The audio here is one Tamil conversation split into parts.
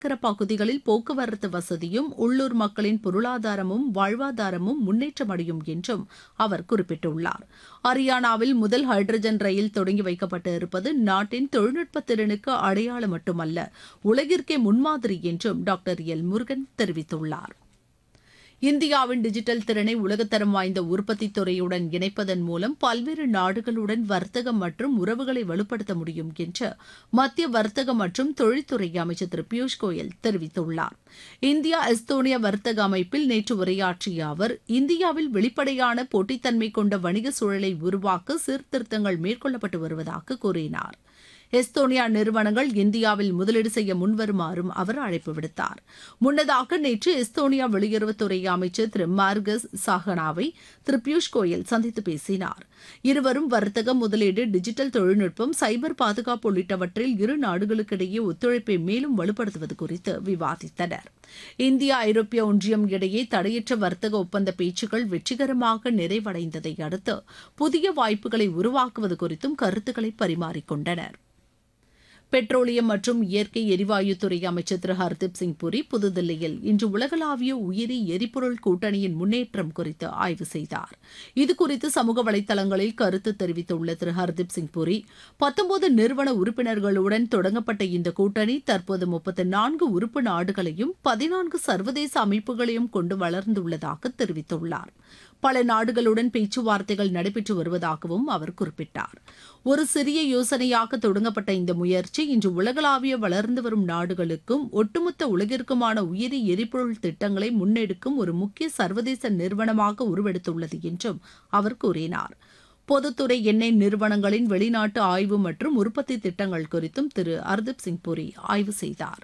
நகர பகுதிகளில் போக்குவரத்து வசதியும் உள்ளூர் மக்களின் பொருளாதாரமும் வாழ்வாதாரமும் முன்னேற்றமடையும் என்றும் அவர் குறிப்பிட்டுள்ளார் ஹரியானாவில் முதல் ஹைட்ரஜன் ரயில் தொடங்கி வைக்கப்பட்டு இருப்பது நாட்டின் தொழில்நுட்ப திறனுக்கு அடையாளம் மட்டுமல்ல உலகிற்கே முன்மாதிரி என்றும் டாக்டர் எல் முருகன் தெரிவித்துள்ளார் இந்தியாவின் டிஜிட்டல் திறனை உலகத்தரம் வாய்ந்த உற்பத்தி துறையுடன் இணைப்பதன் மூலம் பல்வேறு நாடுகளுடன் வர்த்தகம் மற்றும் உறவுகளை வலுப்படுத்த முடியும் என்று மத்திய வர்த்தக மற்றும் தொழில்துறை அமைச்சர் திரு பியூஷ் கோயல் தெரிவித்துள்ளார் இந்தியா எஸ்தோனியா வர்த்தக அமைப்பில் நேற்று உரையாற்றிய அவர் இந்தியாவில் வெளிப்படையான போட்டித்தன்மை கொண்ட வணிக சூழலை உருவாக்க சீர்திருத்தங்கள் மேற்கொள்ளப்பட்டு வருவதாக கூறினார் எஸ்தோனியா நிறுவனங்கள் இந்தியாவில் முதலீடு செய்ய முன்வருமாறும் அவர் அழைப்பு விடுத்தார் முன்னதாக நேற்று எஸ்தோனியா வெளியுறவுத்துறை அமைச்சர் திரு மார்கஸ் சாகனாவை திரு பியூஷ் கோயல் சந்தித்து பேசினார் இருவரும் வர்த்தகம் முதலீடு டிஜிட்டல் தொழில்நுட்பம் சைபர் பாதுகாப்பு உள்ளிட்டவற்றில் இரு நாடுகளுக்கிடையே ஒத்துழைப்பை மேலும் வலுப்படுத்துவது குறித்து விவாதித்தனர் இந்தியா ஐரோப்பிய ஒன்றியம் இடையே தடையற்ற வர்த்தக ஒப்பந்த பேச்சுக்கள் வெற்றிகரமாக நிறைவடைந்ததை அடுத்து புதிய வாய்ப்புகளை உருவாக்குவது குறித்தும் கருத்துக்களை பரிமாறிக்கொண்டனர் பெட்ரோலியம் மற்றும் இயற்கை எரிவாயுத்துறை அமைச்சர் திரு ஹர்தீப் சிங் புரி புதுதில்லியில் இன்று உலகளாவிய உயிரி எரிபொருள் கூட்டணியின் முன்னேற்றம் குறித்து ஆய்வு செய்தார் இதுகுறித்து சமூக வலைதளங்களில் கருத்து தெரிவித்துள்ள திரு ஹர்தீப் சிங் புரி பத்தொன்பது நிறுவன உறுப்பினர்களுடன் தொடங்கப்பட்ட இந்த கூட்டணி தற்போது முப்பத்தி நான்கு உறுப்பு நாடுகளையும் பதினான்கு சர்வதேச அமைப்புகளையும் கொண்டு வளர்ந்துள்ளதாக தெரிவித்துள்ளார் பல நாடுகளுடன் பேச்சுவார்த்தைகள் நடைபெற்று வருவதாகவும் அவர் குறிப்பிட்டார் ஒரு சிறிய யோசனையாக தொடங்கப்பட்ட இந்த முயற்சி இன்று உலகளாவிய வளர்ந்து வரும் நாடுகளுக்கும் ஒட்டுமொத்த உலகிற்குமான உயிரி எரிபொருள் திட்டங்களை முன்னெடுக்கும் ஒரு முக்கிய சர்வதேச நிறுவனமாக உருவெடுத்துள்ளது என்றும் அவர் கூறினார் பொதுத்துறை எண்ணெய் நிறுவனங்களின் வெளிநாட்டு ஆய்வு மற்றும் உற்பத்தி திட்டங்கள் குறித்தும் திரு ஹர்தீப் சிங் புரி ஆய்வு செய்தார்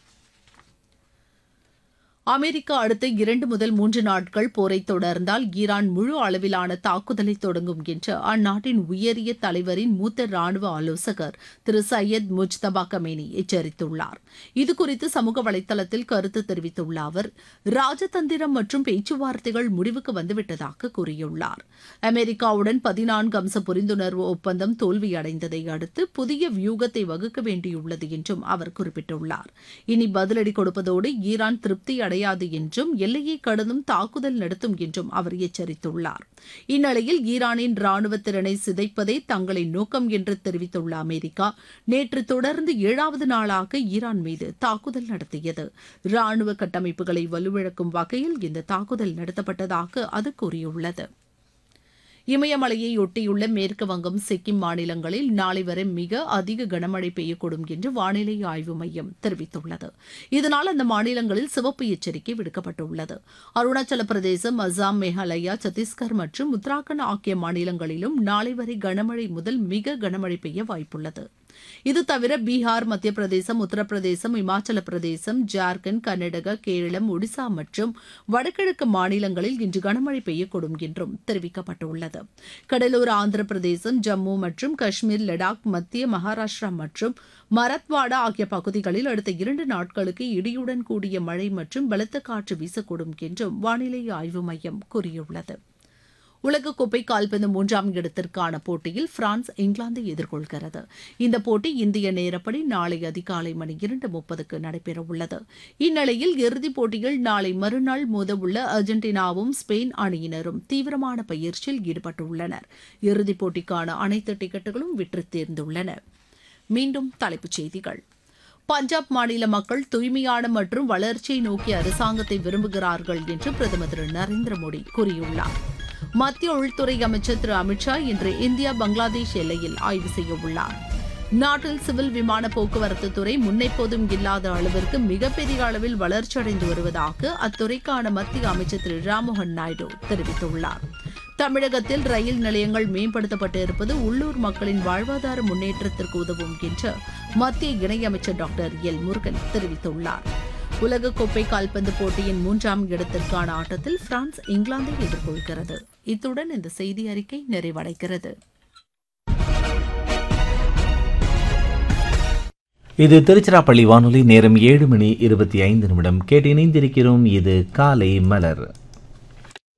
அமெரிக்கா அடுத்த இரண்டு முதல் மூன்று நாட்கள் போரை தொடர்ந்தால் ஈரான் முழு அளவிலான தாக்குதலை தொடங்கும் என்று அந்நாட்டின் உயரிய தலைவரின் மூத்த ராணுவ ஆலோசகர் திரு சையத் முஜ்தபா கமேனி எச்சரித்துள்ளார் இதுகுறித்து சமூக வலைதளத்தில் கருத்து தெரிவித்துள்ள அவர் ராஜதந்திரம் மற்றும் பேச்சுவார்த்தைகள் முடிவுக்கு வந்துவிட்டதாக கூறியுள்ளார் அமெரிக்காவுடன் பதினான்கு அம்ச புரிந்துணர்வு ஒப்பந்தம் தோல்வியடைந்ததை அடுத்து புதிய வியூகத்தை வகுக்க வேண்டியுள்ளது என்றும் அவர் குறிப்பிட்டுள்ளார் இனி பதிலடி கொடுப்பதோடு ஈரான் திருப்தி அடையாது என்றும் எல்லையை கடந்தும் தாக்குதல் நடத்தும் என்றும் அவர் எச்சரித்துள்ளார் இந்நிலையில் ஈரானின் ராணுவ திறனை சிதைப்பதே தங்களின் நோக்கம் என்று தெரிவித்துள்ள அமெரிக்கா நேற்று தொடர்ந்து ஏழாவது நாளாக ஈரான் மீது தாக்குதல் நடத்தியது ராணுவ கட்டமைப்புகளை வலுவிழக்கும் வகையில் இந்த தாக்குதல் நடத்தப்பட்டதாக அது கூறியுள்ளது இமயமலையை ஒட்டியுள்ள மேற்கு வங்கம் சிக்கிம் மாநிலங்களில் நாளை வரை மிக அதிக கனமழை பெய்யக்கூடும் என்று வானிலை ஆய்வு மையம் தெரிவித்துள்ளது இதனால் அந்த மாநிலங்களில் சிவப்பு எச்சரிக்கை விடுக்கப்பட்டுள்ளது அருணாச்சல பிரதேசம் அசாம் மேகாலயா சத்தீஸ்கர் மற்றும் உத்தராகண்ட் ஆகிய மாநிலங்களிலும் நாளை வரை கனமழை முதல் மிக கனமழை பெய்ய வாய்ப்புள்ளது இது தவிர பீகார் மத்திய பிரதேசம் உத்தரப்பிரதேசம் இமாச்சல பிரதேசம் ஜார்க்கண்ட் கர்நாடகா கேரளம் ஒடிசா மற்றும் வடகிழக்கு மாநிலங்களில் இன்று கனமழை பெய்யக்கூடும் என்றும் தெரிவிக்கப்பட்டுள்ளது கடலூர் ஆந்திர பிரதேசம் ஜம்மு மற்றும் காஷ்மீர் லடாக் மத்திய மகாராஷ்டிரா மற்றும் மராத்வாடா ஆகிய பகுதிகளில் அடுத்த இரண்டு நாட்களுக்கு இடியுடன் கூடிய மழை மற்றும் பலத்த காற்று வீசக்கூடும் என்றும் வானிலை ஆய்வு மையம் கூறியுள்ளது உலகக்கோப்பை கால்பந்து மூன்றாம் இடத்திற்கான போட்டியில் பிரான்ஸ் இங்கிலாந்தை எதிர்கொள்கிறது இந்த போட்டி இந்திய நேரப்படி நாளை அதிகாலை மணி இரண்டு முப்பதுக்கு நடைபெறவுள்ளது இந்நிலையில் இறுதிப் போட்டியில் நாளை மறுநாள் மோதவுள்ள அர்ஜென்டினாவும் ஸ்பெயின் அணியினரும் தீவிரமான பயிற்சியில் ஈடுபட்டுள்ளனர் இறுதிப் போட்டிக்கான அனைத்து டிக்கெட்டுகளும் விற்று தேர்ந்துள்ளன மீண்டும் தலைப்புச் செய்திகள் பஞ்சாப் மாநில மக்கள் தூய்மையான மற்றும் வளர்ச்சியை நோக்கிய அரசாங்கத்தை விரும்புகிறார்கள் என்று பிரதமர் திரு நரேந்திர மோடி கூறியுள்ளார் மத்திய உள்துறை அமைச்சர் திரு அமித்ஷா இன்று இந்தியா பங்களாதேஷ் எல்லையில் ஆய்வு செய்ய உள்ளார் நாட்டில் சிவில் விமான போக்குவரத்து துறை முன்னெப்போதும் இல்லாத அளவிற்கு மிகப்பெரிய அளவில் வளர்ச்சியடைந்து வருவதாக அத்துறைக்கான மத்திய அமைச்சர் திரு ராம்மோகன் நாயுடு தெரிவித்துள்ளார் தமிழகத்தில் ரயில் நிலையங்கள் மேம்படுத்தப்பட்டு இருப்பது உள்ளூர் மக்களின் வாழ்வாதார முன்னேற்றத்திற்கு உதவும் என்று மத்திய இணையமைச்சர் டாக்டர் எல் முருகன் தெரிவித்துள்ளார் உலகக்கோப்பை கால்பந்து போட்டியின் மூன்றாம் இடத்திற்கான ஆட்டத்தில் பிரான்ஸ் இங்கிலாந்தை எதிர்கொள்கிறது இத்துடன் இந்த செய்தி அறிக்கை நிறைவடைகிறது இது திருச்சிராப்பள்ளி வானொலி நேரம் ஏழு மணி இருபத்தி ஐந்து நிமிடம் கேட்டு இணைந்திருக்கிறோம் இது காலை மலர்